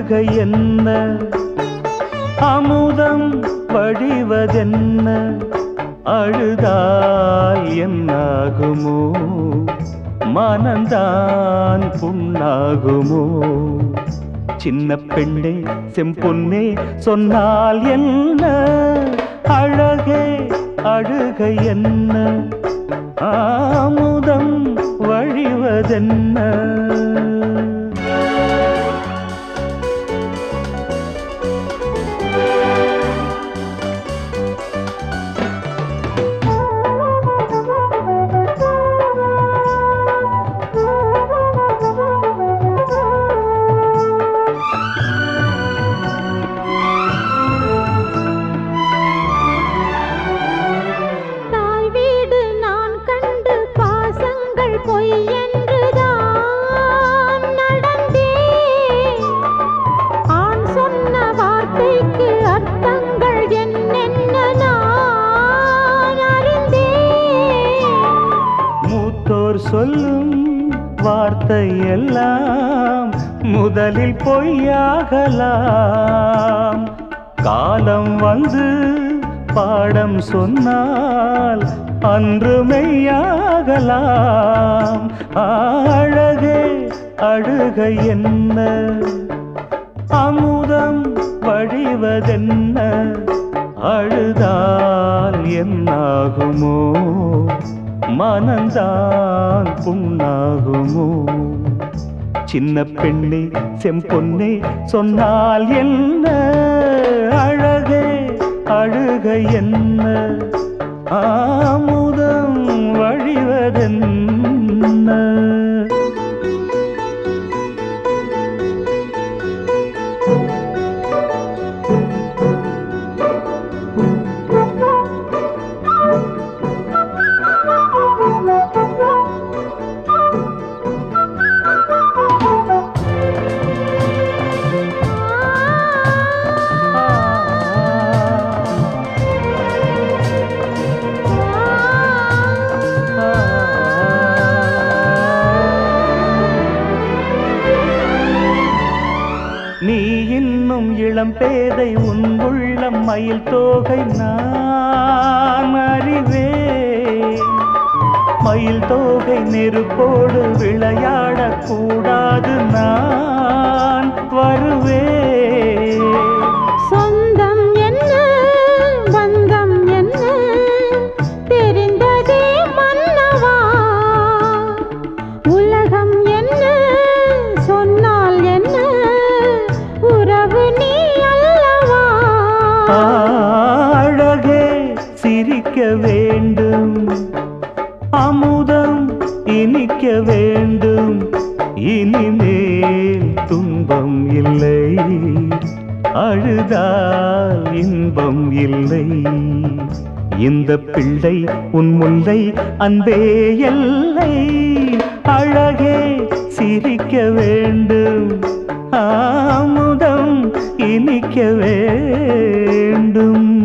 அழுகை என்ன அமுதம் வழிவதென்ன அழுதால் என்னாகுமோ மனந்தான் புண்ணாகுமோ சின்ன பெண்ணே செம்பொன்னே சொன்னால் என்ன அழகே அழுகை என்ன ஆமுதம் வழிவதென்ன தாய் வீடு நான் கண்டு பாசங்கள் பொய் என்றுதான் நடந்தேன் ஆண் சொன்ன வார்த்தைக்கு அர்த்தங்கள் என்னென்ன நான் அறிந்தேன் மூத்தோர் சொல்லும் வார்த்தை எல்லாம் முதலில் பொய்யாகலாம் காலம் வந்து பாடம் சொன்னால் அன்று மெய்யாகலாம் அழகே அழுகை என்ன அமுதம் வழிவதென்ன அழுதால் என்னாகுமோ மனந்தான் புண்ணாகுமோ சின்ன பெண்ணே செம்பொன்னே சொன்னால் என்ன அழகே அழுகை என்ன ஆமுதம் வழிவதென்ன நீ இன்னும் இளம் பேதை உன் உள்ளம் மயில் தோகை நான் அறிவேன் மயில் தோகை நெருப்போடு விளையாடக்கூடாது நான் வருவேன் சொந்தம் என்ன பந்தம் என்ன தெரிந்ததே மன்னவா உலகம் என்ன சொன்னால் என்ன உறவு நீ அல்லவா அழகே சிரிக்க வேண்டும் அமுதம் இனிக்க வேண்டும் இனிமேல் துன்பம் இல்லை அழுதால் இன்பம் இல்லை இந்த பிள்ளை உன் முல்லை அன்பே எல்லை அழகே சிரிக்க வேண்டும் ஆமுதம் இனிக்க வேண்டும்